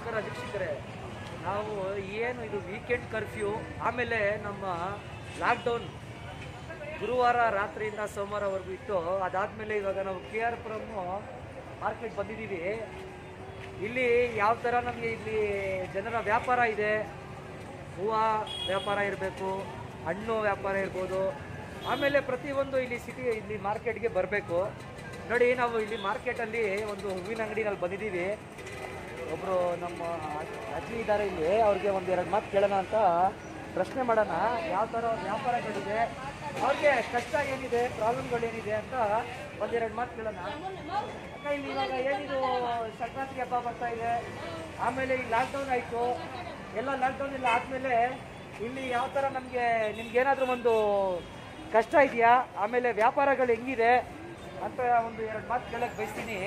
ನಮಸ್ಕಾರ ವೀಕ್ಷಕರೇ ನಾವು ಏನು ಇದು ವೀಕೆಂಡ್ ಕರ್ಫ್ಯೂ ಆಮೇಲೆ ನಮ್ಮ ಲಾಕ್ಡೌನ್ ಗುರುವಾರ ರಾತ್ರಿಯಿಂದ ಸೋಮವಾರವರೆಗೂ ಇತ್ತು ಅದಾದಮೇಲೆ ಇವಾಗ ನಾವು ಕೆ ಆರ್ ಪುರಮ್ಮು ಮಾರ್ಕೆಟ್ ಬಂದಿದ್ದೀವಿ ಇಲ್ಲಿ ಯಾವ ಥರ ನಮಗೆ ಇಲ್ಲಿ ಜನರ ವ್ಯಾಪಾರ ಇದೆ ಹೂವು ವ್ಯಾಪಾರ ಇರಬೇಕು ಹಣ್ಣು ವ್ಯಾಪಾರ ಇರ್ಬೋದು ಆಮೇಲೆ ಪ್ರತಿಯೊಂದು ಇಲ್ಲಿ ಸಿಟಿ ಇಲ್ಲಿ ಮಾರ್ಕೆಟ್ಗೆ ಬರಬೇಕು ನೋಡಿ ನಾವು ಇಲ್ಲಿ ಮಾರ್ಕೆಟಲ್ಲಿ ಒಂದು ಹೂವಿನ ಅಂಗಡಿನಲ್ಲಿ ಬಂದಿದ್ದೀವಿ ಒಬ್ಬರು ನಮ್ಮ ಅಜ್ಜಿ ಇದ್ದಾರೆ ಇಲ್ಲಿ ಅವ್ರಿಗೆ ಒಂದು ಎರಡು ಮಾತು ಕೇಳೋಣ ಅಂತ ಪ್ರಶ್ನೆ ಮಾಡೋಣ ಯಾವ ಥರ ವ್ಯಾಪಾರಗಳಿದೆ ಅವ್ರಿಗೆ ಕಷ್ಟ ಏನಿದೆ ಪ್ರಾಬ್ಲಮ್ಗಳೇನಿದೆ ಅಂತ ಒಂದೆರಡು ಮಾತು ಕೇಳೋಣ ಅಕ್ಕ ಇಲ್ಲಿ ಇವಾಗ ಏನಿದು ಸಂಕ್ರಾಂತಿ ಹಬ್ಬ ಬರ್ತಾ ಇದೆ ಆಮೇಲೆ ಈ ಲಾಕ್ಡೌನ್ ಆಯಿತು ಎಲ್ಲ ಲಾಕ್ಡೌನ್ ಎಲ್ಲ ಆದಮೇಲೆ ಇಲ್ಲಿ ಯಾವ ಥರ ನಮಗೆ ನಿಮ್ಗೆ ಏನಾದರೂ ಒಂದು ಕಷ್ಟ ಇದೆಯಾ ಆಮೇಲೆ ವ್ಯಾಪಾರಗಳು ಹೆಂಗಿದೆ ಅಂತ ಒಂದು ಎರಡು ಮಾತು ಕೇಳಕ್ಕೆ ಬಯಸ್ತೀನಿ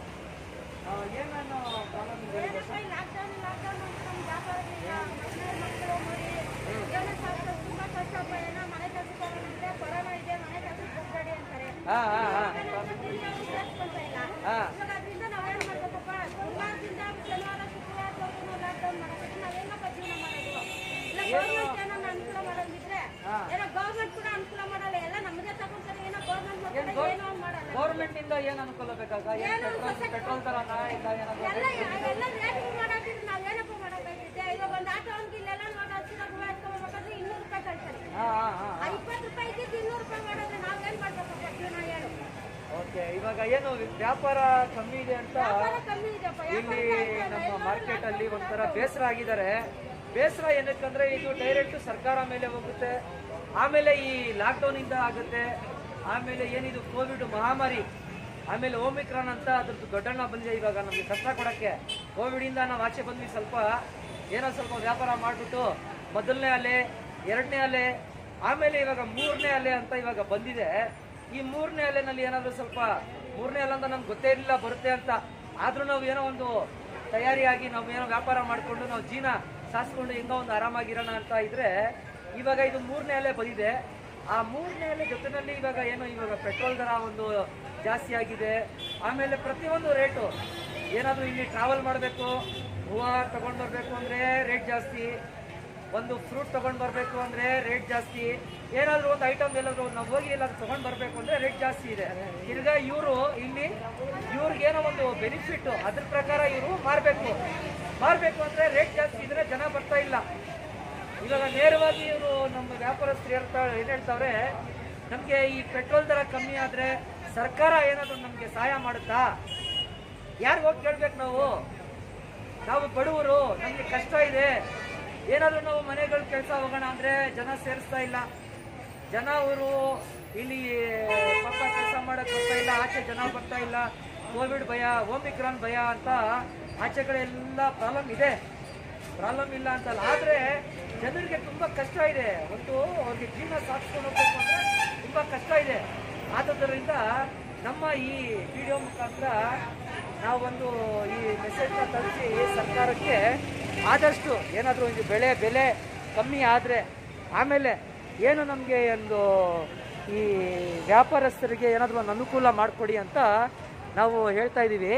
ಆ, ಏನೇನು ಪ್ರಾಬ್ಲಮ್ ಇದೆ ಈ ವರ್ಷ? ಲಾಕ್ಡೌನ್ ಲಾಕ್ಡೌನ್ ಅಂತ ನಮ್ಗೆ ವ್ಯಾಪಾರ ಇಲ್ಲ ಮಕ್ಕಳು ಮಕ್ಕಳು ಮರಿ ಏನೋ ಸ್ವಲ್ಪ ತುಂಬಾ ಕಷ್ಟ ಏನೋ ಮನೆ ಕೆಲಸಕ್ಕೆ ಹೋಗೋಣಂತೆ ಕೊರೋನಾ ಇದೆ ಮನೆ ಕೆಲಸಕ್ಕೆ ಹೋಗ್ಬೇಡಿ ಅಂತಾರೆ ಹಾ ಹಾ ಹಾ ಉಪಯೋಗಿಸ್ಕೊಂತ ಇಲ್ಲ ಹಾ ಇವಾಗ ಅದರಿಂದ ನಾವೇನ್ ಮಾಡ್ಬೇಕಪ್ಪ ಸೋಮವಾರದಿಂದ ಶನಿವಾರ ಶುಕ್ರವಾರದವರೆಗೂ ಲಾಕ್ಡೌನ್ ಮಾಡೋದಕ್ಕೆ ನಾವ್ ಹೆಂಗಪ್ಪ ಜೀವನ ಮಾಡೋದು ಇಲ್ಲ ಗೌರ್ಮೆಂಟ್ ಏನೋ ಅನುಕೂಲ ಮಾಡೋದಿದ್ರೆ ಹಾ. ಏನೋ ಗೌರ್ಮೆಂಟ್ ಕೂಡ ಅನುಕೂಲ ಮಾಡಲ್ಲ ಎಲ್ಲ ನಮ್ಮದೇ ತಗೊಂತಾರೆ ಏನೋ ಗೌರ್ಮೆಂಟ್ ಏನ್ ಮಾಡ್ತಾರೆ ಗೌರ್- ಏನೋ ಒಂದ್ ಮಾಡಲ್ಲ ಗೌರ್ಮೆಂಟ್ ಇಂದ ಏನ್ ಅನುಕೂಲ ಬೇಕಾಗ ಏನ್ ಪೆಟ್ರೋಲ್ ಪೆಟ್ರೋಲ್ ತರನ ಇಲ್ಲ ಏನಾದ್ರು ಎಲ್ಲ ಎಲ್ಲ ರೇಟಿಂಗ್ ಮಾಡೋದಿದ್ರೆ ನಾವ್ ಏನಪ್ಪ ಮಾಡೋದಾಗಿದೆ ಇವಾಗ ಒಂದು ಆಟೋ ಅಂಗಡಿ ಇಲ್ಲೆಲ್ಲ ನೋಡಿ ಹತ್ತು ರೂಪಾಯಿ ಎತ್ಕೊಂಡ್ಬೇಕಾದ್ರೆ ಇನ್ನೂರು ರೂಪಾಯಿ ಕಳ್ತಾರೆ ಹಾ ಹಾ ಹಾ ಆ ಇಪ್ಪತ್ತು ರೂಪಾಯಿ ಇದ್ದಿದ್ದು ಇನ್ನೂರು ರೂಪಾಯಿ ಮಾಡಿದ್ರೆ ನಾವೇನ್ ಮಾಡ್ಬೇಕಪ್ಪ ಜೀವನ ಹೇಳು ಓಕೆ ಇವಾಗ ಏನು ವ್ಯಾಪಾರ ಕಮ್ಮಿ ಇದೆ ಅಂತ ವ್ಯಾಪಾರ ಕಮ್ಮಿ ಇದೆಯಪ್ಪ ಇಲ್ಲಿ ನಮ್ಮ ಮಾರ್ಕೆಟ್ ಅಲ್ಲಿ ಒಂಥರ ಬೇಸರ ಆಗಿದ್ದಾರೆ ಬೇಸರ ಏನಕ್ಕಂದ್ರೆ ಇದು ಡೈರೆಕ್ಟ್ ಸರ್ಕಾರ ಮೇಲೆ ಹೋಗುತ್ತೆ ಆಮೇಲೆ ಈ ಲಾಕ್ಡೌನ್ ಇಂದ ಆಗುತ್ತೆ ಆಮೇಲೆ ಏನಿದು ಕೋವಿಡ್ ಮಹಾಮಾರಿ ಆಮೇಲೆ ಓಮಿಕ್ರಾನ್ ಅಂತ ಅದ್ರದ್ದು ದೊಡ್ಡಣ್ಣ ಬಂದಿದೆ ಇವಾಗ ನಮಗೆ ಕಷ್ಟ ಕೊಡಕ್ಕೆ ಕೋವಿಡ್ ಇಂದ ನಾವು ಆಚೆ ಬಂದ್ವಿ ಸ್ವಲ್ಪ ಏನೋ ಸ್ವಲ್ಪ ವ್ಯಾಪಾರ ಮಾಡಿಬಿಟ್ಟು ಮೊದಲನೇ ಅಲೆ ಎರಡನೇ ಅಲೆ ಆಮೇಲೆ ಇವಾಗ ಮೂರನೇ ಅಲೆ ಅಂತ ಇವಾಗ ಬಂದಿದೆ ಈ ಮೂರನೇ ಅಲೆನಲ್ಲಿ ಏನಾದರೂ ಸ್ವಲ್ಪ ಮೂರನೇ ಅಲೆ ಅಂತ ನಮ್ಗೆ ಗೊತ್ತೇ ಇರಲಿಲ್ಲ ಬರುತ್ತೆ ಅಂತ ಆದ್ರೂ ನಾವು ಏನೋ ಒಂದು ತಯಾರಿಯಾಗಿ ನಾವು ಏನೋ ವ್ಯಾಪಾರ ಮಾಡಿಕೊಂಡು ನಾವು ಜೀವನ ಸಾಸ್ಕೊಂಡು ಹೆಂಗೋ ಒಂದು ಆರಾಮಾಗಿರೋಣ ಅಂತ ಇದ್ರೆ ಇವಾಗ ಇದು ಮೂರನೇ ಅಲೆ ಬಂದಿದೆ ಆ ಮೂರನೇ ಅಲೆ ಜೊತೆನಲ್ಲಿ ಇವಾಗ ಏನೋ ಇವಾಗ ಪೆಟ್ರೋಲ್ ದರ ಒಂದು ಜಾಸ್ತಿ ಆಗಿದೆ ಆಮೇಲೆ ಪ್ರತಿಯೊಂದು ರೇಟು ಏನಾದರೂ ಇಲ್ಲಿ ಟ್ರಾವೆಲ್ ಮಾಡಬೇಕು ಹೂವು ತಗೊಂಡು ಬರಬೇಕು ಅಂದರೆ ರೇಟ್ ಜಾಸ್ತಿ ಒಂದು ಫ್ರೂಟ್ ತಗೊಂಡ್ ಬರಬೇಕು ಅಂದ್ರೆ ರೇಟ್ ಜಾಸ್ತಿ ಏನಾದ್ರು ಒಂದು ಐಟಮ್ ಎಲ್ಲಾದ್ರೂ ನಾವು ಹೋಗಿ ಎಲ್ಲಾದ್ರೂ ತಗೊಂಡ್ ಬರಬೇಕು ಅಂದ್ರೆ ರೇಟ್ ಜಾಸ್ತಿ ಇದೆ ತಿರ್ಗಾ ಇವರು ಇಲ್ಲಿ ಇವ್ರಿಗೆ ಏನೋ ಒಂದು ಬೆನಿಫಿಟ್ ಅದ್ರ ಪ್ರಕಾರ ಇವರು ಮಾರಬೇಕು ಮಾರಬೇಕು ಅಂದ್ರೆ ರೇಟ್ ಜಾಸ್ತಿ ಇದ್ರೆ ಜನ ಬರ್ತಾ ಇಲ್ಲ ಇವಾಗ ನೇರವಾಗಿ ಇವರು ನಮ್ಮ ವ್ಯಾಪಾರಸ್ಥರು ಹೇಳ್ತಾ ಏನ್ ಹೇಳ್ತಾವ್ರೆ ನಮಗೆ ಈ ಪೆಟ್ರೋಲ್ ದರ ಕಮ್ಮಿ ಆದ್ರೆ ಸರ್ಕಾರ ಏನಾದ್ರು ನಮಗೆ ಸಹಾಯ ಮಾಡುತ್ತಾ ಯಾರಿಗೆ ಹೋಗಿ ಕೇಳ್ಬೇಕು ನಾವು ನಾವು ಬಡವರು ನಮಗೆ ಕಷ್ಟ ಇದೆ ಏನಾದರೂ ನಾವು ಮನೆಗಳ ಕೆಲಸ ಹೋಗೋಣ ಅಂದರೆ ಜನ ಸೇರಿಸ್ತಾ ಇಲ್ಲ ಜನ ಅವರು ಇಲ್ಲಿ ಪಾಪ ಕೆಲಸ ಮಾಡೋಕ್ಕೆ ಬರ್ತಾ ಇಲ್ಲ ಆಚೆ ಜನ ಬರ್ತಾ ಇಲ್ಲ ಕೋವಿಡ್ ಭಯ ಓಮಿಕ್ರಾನ್ ಭಯ ಅಂತ ಆಚೆ ಕಡೆ ಎಲ್ಲ ಪ್ರಾಬ್ಲಮ್ ಇದೆ ಪ್ರಾಬ್ಲಮ್ ಇಲ್ಲ ಅಂತಲ್ಲ ಆದರೆ ಜನರಿಗೆ ತುಂಬ ಕಷ್ಟ ಇದೆ ಒಂದು ಅವ್ರಿಗೆ ಜೀವನ ಸಾಗಿಸ್ಕೊಂಡು ಹೋಗ್ಬೇಕು ಅಂದರೆ ತುಂಬ ಕಷ್ಟ ಇದೆ ಆದುದರಿಂದ ನಮ್ಮ ಈ ವಿಡಿಯೋ ಮುಖಾಂತರ ನಾವೊಂದು ಈ ಮೆಸೇಜ್ನ ತಲುಪಿಸಿ ಸರ್ಕಾರಕ್ಕೆ ಆದಷ್ಟು ಏನಾದರೂ ಇದು ಬೆಳೆ ಬೆಲೆ ಕಮ್ಮಿ ಆದರೆ ಆಮೇಲೆ ಏನು ನಮಗೆ ಒಂದು ಈ ವ್ಯಾಪಾರಸ್ಥರಿಗೆ ಏನಾದರೂ ಒಂದು ಅನುಕೂಲ ಮಾಡಿಕೊಡಿ ಅಂತ ನಾವು ಹೇಳ್ತಾ ಇದ್ದೀವಿ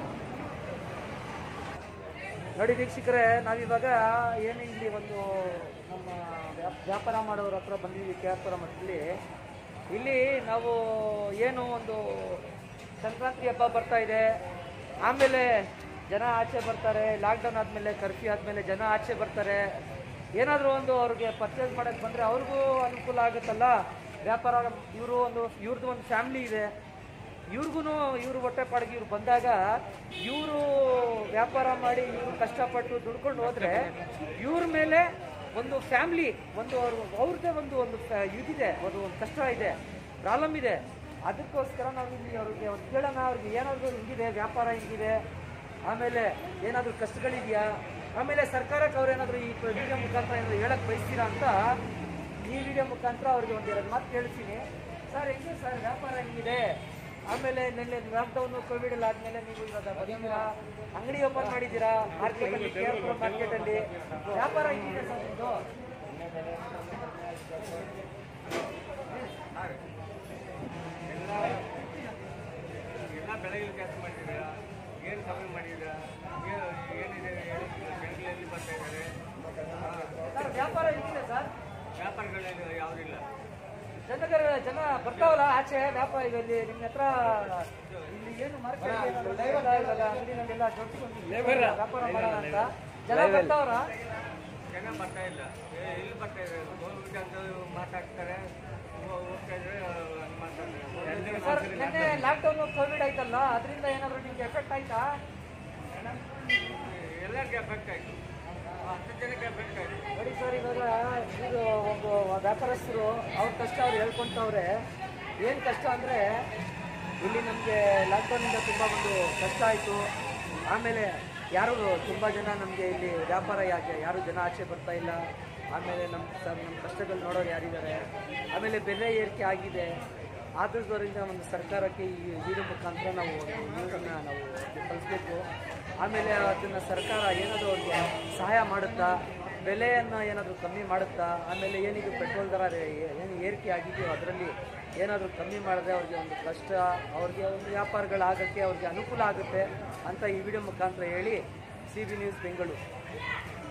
ನೋಡಿ ವೀಕ್ಷಕರೇ ನಾವಿವಾಗ ಏನು ಇಲ್ಲಿ ಒಂದು ನಮ್ಮ ವ್ಯಾಪ್- ವ್ಯಾಪಾರ ಮಾಡೋರ ಹತ್ರ ಬಂದಿದ್ದೀವಿ ಕೆ ಆರ್ ಪುರ ಮಠದಲ್ಲಿ ಇಲ್ಲಿ ನಾವು ಏನು ಒಂದು ಸಂಕ್ರಾಂತಿ ಹಬ್ಬ ಬರ್ತಾ ಇದೆ ಆಮೇಲೆ ಜನ ಆಚೆ ಬರ್ತಾರೆ ಲಾಕ್ಡೌನ್ ಆದಮೇಲೆ ಕರ್ಫ್ಯೂ ಆದಮೇಲೆ ಜನ ಆಚೆ ಬರ್ತಾರೆ ಏನಾದರೂ ಒಂದು ಅವ್ರಿಗೆ ಪರ್ಚೇಸ್ ಮಾಡೋಕ್ಕೆ ಬಂದರೆ ಅವ್ರಿಗೂ ಅನುಕೂಲ ಆಗುತ್ತಲ್ಲ ವ್ಯಾಪಾರ ಇವರು ಒಂದು ಇವ್ರದ್ದು ಒಂದು ಫ್ಯಾಮ್ಲಿ ಇದೆ ಇವ್ರಿಗೂ ಇವ್ರು ಹೊಟ್ಟೆ ಪಾಡಿಗೆ ಇವ್ರು ಬಂದಾಗ ಇವರು ವ್ಯಾಪಾರ ಮಾಡಿ ಇವ್ರು ಕಷ್ಟಪಟ್ಟು ದುಡ್ಕೊಂಡು ಹೋದ್ರೆ ಇವ್ರ ಮೇಲೆ ಒಂದು ಫ್ಯಾಮ್ಲಿ ಒಂದು ಅವ್ರ ಅವ್ರದ್ದೇ ಒಂದು ಒಂದು ಫ್ಯಾ- ಇದಿದೆ ಒಂದು ಒಂದು ಕಷ್ಟ ಇದೆ ಪ್ರಾಬ್ಲಮ್ ಇದೆ ಅದಕ್ಕೋಸ್ಕರ ನಾವು ಇಲ್ಲಿ ಅವ್ರಿಗೆ ಒಂದು ಕೇಳೋಣ ಅವ್ರಿಗೆ ಏನಾದರೂ ಹಿಂಗಿದೆ ವ್ಯಾಪಾರ ಹಿಂಗಿದೆ ಆಮೇಲೆ ಏನಾದರೂ ಕಷ್ಟಗಳಿದೆಯಾ ಆಮೇಲೆ ಸರ್ಕಾರಕ್ಕೆ ಅವ್ರು ಏನಾದರೂ ಈ ವಿಡಿಯೋ ಮುಖಾಂತರ ಏನಾದರೂ ಹೇಳಕ್ಕೆ ಬಯಸ್ತೀರಾ ಅಂತ ಈ ವಿಡಿಯೋ ಮುಖಾಂತರ ಅವ್ರಿಗೆ ಒಂದೆರಡು ಮಾತು ಕೇಳ್ತೀನಿ ಸರ್ ಹೆಂಗೆ ಸರ್ ವ್ಯಾಪಾರ ಹೆಂಗಿದೆ ಆಮೇಲೆ ನಿನ್ನೆ ಲಾಕ್ಡೌನ್ ಕೋವಿಡ್ ಎಲ್ಲ ಆದ್ಮೇಲೆ ನೀವು ಇವಾಗ ಬಂದಿದ್ದೀರಾ ಅಂಗಡಿ ಓಪನ್ ಮಾಡಿದ್ದೀರಾ ಮಾರ್ಕೆಟ್ ಅಲ್ಲಿ ಮಾರ್ಕೆಟ್ ಅಲ್ಲಿ ವ್ಯಾಪಾರ ಹೆಂಗಿದೆ ಸರ್ ನಿಮ್ದು ಎಲ್ಲ ಬೆಳಗ್ಗೆ ಕೆಲಸ ಮಾಡಿದ್ದೀರಾ ಏನು ಕಮ್ಮಿ ಮಾಡಿದ್ದೀರಾ ಏನು ಏನಿದೆ ಹೇಳಿ ಜನ ಬರ್ತಾವಲ್ಲ ಆಚೆ ವ್ಯಾಪಾರ ಇಲ್ಲಿ ನಿಮ್ಮ ಹತ್ರ ಇಲ್ಲಿ ಏನು ಮಾರ್ಕೆಟ್ ಅಂಗಡಿನಲ್ಲೆಲ್ಲ ಜೊತೆಗೊಂಡು ವ್ಯಾಪಾರ ಮಾಡೋಣ ಅಂತ ಜನ ಬರ್ತಾವ್ರ ಜನ ಬರ್ತಾ ಇಲ್ಲ ಏ, ಇಲ್ಲಿ ಬರ್ತಾ ಇದೆ ಗೌರ್ಮೆಂಟ್ ಅಂತ ಮಾತಾಡ್ತಾರೆ ಹೋ- ಹೋಗ್ತಾ ಇದ್ರೆ ಹಂಗ್ ಮಾತಾಡ್ತಾರೆ ಸರ್ ನಿನ್ನೆ ಲಾಕ್ಡೌನ್ ಕೋವಿಡ್ ಆಯ್ತಲ್ಲ ಅದರಿಂದ ಏನಾದ್ರು ನಿಮ್ಗೆ ಎಫೆಕ್ಟ್ ಆಯ್ತಾ ಎಲ್ಲರಿಗೆ ಎಫೆಕ್ಟ್ ಆಯ್ತು ಹತ್ತು ಜನಕ್ಕೆ ಎಫೆಕ್ಟ್ ಆಯ್ತು ನೋಡಿ ಸರ್ ಇವಾಗ ಇದು ಒಂದು ವ್ಯಾಪಾರಸ್ಥರು ಅವ್ರ ಕಷ್ಟ ಅವ್ರು ಹೇಳ್ಕೊಂತವ್ರೆ ಏನು ಕಷ್ಟ ಅಂದರೆ ಇಲ್ಲಿ ನಮಗೆ ಲಾಕ್ಡೌನಿಂದ ತುಂಬ ಒಂದು ಕಷ್ಟ ಆಯಿತು ಆಮೇಲೆ ಯಾರು ತುಂಬ ಜನ ನಮಗೆ ಇಲ್ಲಿ ವ್ಯಾಪಾರ ಯಾಕೆ ಯಾರು ಜನ ಆಚೆ ಬರ್ತಾ ಇಲ್ಲ ಆಮೇಲೆ ನಮ್ಮ ಸರ್ ನಮ್ಮ ಕಷ್ಟಗಳು ನೋಡೋರು ಯಾರಿದ್ದಾರೆ ಆಮೇಲೆ ಬೆಲೆ ಏರಿಕೆ ಆಗಿದೆ ಆದ್ರಿಂದ ಒಂದು ಸರ್ಕಾರಕ್ಕೆ ಈ ವಿಡಿಯೋ ಮುಖಾಂತರ ನಾವು ಒಂದು ನ್ಯೂಸನ್ನು ನಾವು ಕಳಿಸ್ಬೇಕು ಆಮೇಲೆ ಅದನ್ನು ಸರ್ಕಾರ ಏನಾದರೂ ಅವ್ರಿಗೆ ಸಹಾಯ ಮಾಡುತ್ತಾ ಬೆಲೆಯನ್ನು ಏನಾದರೂ ಕಮ್ಮಿ ಮಾಡುತ್ತಾ ಆಮೇಲೆ ಏನಿದು ಪೆಟ್ರೋಲ್ ದರ ರೇ- ಏನು ಏರಿಕೆ ಆಗಿದೆಯೋ ಅದರಲ್ಲಿ ಏನಾದರೂ ಕಮ್ಮಿ ಮಾಡಿದ್ರೆ ಅವ್ರಿಗೆ ಒಂದು ಕಷ್ಟ ಅವ್ರಿಗೆ ಒಂದು ವ್ಯಾಪಾರಗಳಾಗಕ್ಕೆ ಅವ್ರಿಗೆ ಅನುಕೂಲ ಆಗುತ್ತೆ ಅಂತ ಈ ವಿಡಿಯೋ ಮುಖಾಂತರ ಹೇಳಿ ಸಿ ಬಿ ನ್ಯೂಸ್ ಬೆಂಗಳೂರು